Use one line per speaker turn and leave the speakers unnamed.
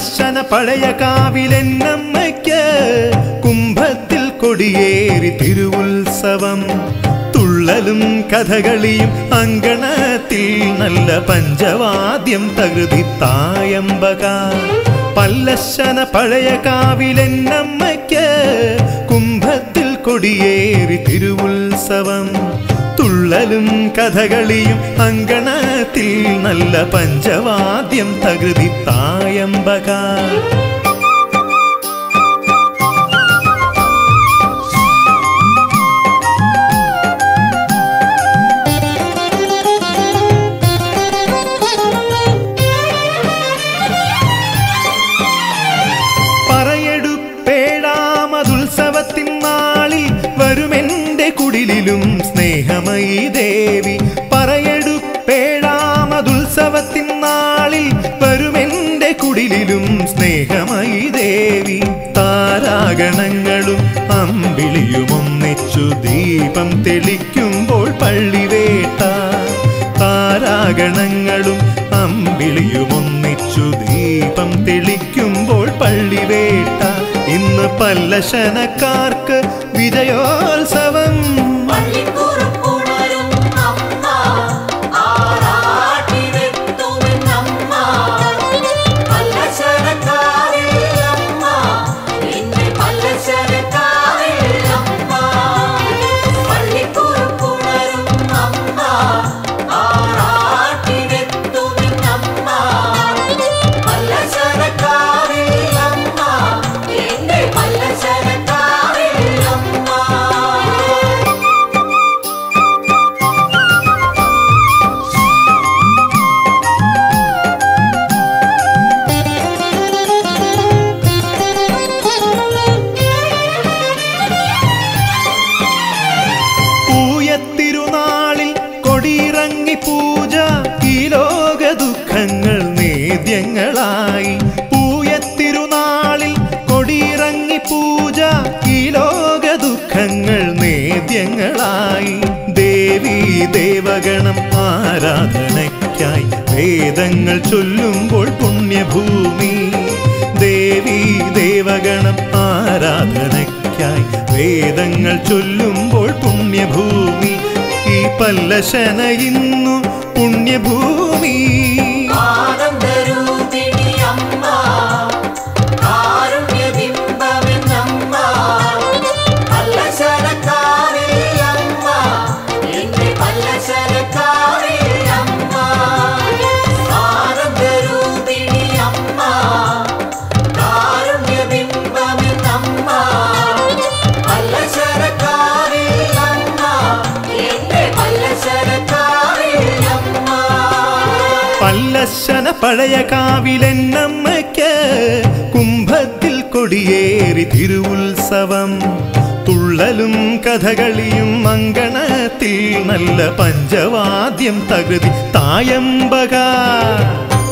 പല്ലശന പഴയ കാവിലെന്നമ്മയ്ക്ക് കുംഭത്തിൽ കൊടിയേറി തിരുവുത്സവം തുള്ളലും കഥകളിയും അങ്കണത്തിൽ നല്ല പഞ്ചവാദ്യം തകൃതി തായമ്പക പല്ലശന പഴയ കാവിലെന്നമ്മയ്ക്ക് കുംഭത്തിൽ കൊടിയേറി തിരുവുത്സവം തുള്ളലും കഥകളിയും അങ്കണത്തിൽ നല്ല പഞ്ചവാദ്യം തകൃതി തായമ്പക പറയെടുപ്പേഴാമതുത്സവത്തിൻ നാളിൽ വരുമെന്റെ കുടിലിലും സ്നേഹമയി ദേവി പറയെടുപ്പേഴാമതുത്സവത്തിൻ നാളിൽ വരുമെന്റെ കുടിലിലും സ്നേഹമയി ദേവി താരാഗണങ്ങളും അമ്പിളിയും ഒന്നിച്ചു ദീപം തെളിക്കുമ്പോൾ പള്ളിവേട്ട താരാഗണങ്ങളും അമ്പിളിയും ഒന്നിച്ചു ദീപം തെളിക്കുമ്പോൾ പള്ളിവേട്ട ഇന്ന് പല്ലശനക്കാർക്ക് വിജയോത്സവം
പള്ളിക്കുറുപ്പുണരും അമ്മ ആറാട്ടിനെത്തുമെന്നമ്മ പല്ലശരക്കാരിൽ അമ്മ എന്റെ പല്ലശരക്കാരിൽ അമ്മ പള്ളിക്കുറുപ്പുണരും അമ്മ ആറാട്ടിനെത്തുമെന്നമ്മ പല്ലശരക്കാരിൽ അമ്മ എന്റെ പല്ലശരക്കാരിൽ അമ്മ
പൂയത്തിരുനാളിൽ കൊടിയിറങ്ങി പൂജ ഈ ലോക ദുഃഖങ്ങൾ നേദ്യങ്ങളായി പൂയത്തിരുനാളിൽ കൊടിയിറങ്ങി പൂജ ഈ ലോക ദുഃഖങ്ങൾ നേദ്യങ്ങളായി ദേവി ദേവഗണം ആരാധനയ്ക്കായി വേദങ്ങൾ ചൊല്ലുമ്പോൾ പുണ്യഭൂമി ദേവി ദേവഗണം ആരാധനയ്ക്കായി വേദങ്ങൾ ചൊല്ലുമ്പോൾ പുണ്യഭൂമി ഈ പല്ലശന ഇന്നു പുണ്യഭൂമി
ആനന്ദരൂപിണി അമ്മ കാരുണ്യബിംബമെന്നമ്മ പല്ലശരക്കാരിൽ അമ്മ എന്റെ പല്ലശരക്കാരിൽ അമ്മ ആനന്ദരൂപിണി അമ്മ കാരുണ്യബിംബമെന്നമ്മ പല്ലശരക്കാരിൽ അമ്മ എന്റെ പല്ലശരക്കാരിൽ അമ്മ
പല്ലശന പഴയ കാവിലെന്നമ്മയ്ക്ക് കുംഭത്തിൽ കൊടിയേറി തിരുവുത്സവം തുള്ളലും കഥകളിയും അങ്കണത്തിൽ നല്ല പഞ്ചവാദ്യം തകൃതി തായമ്പക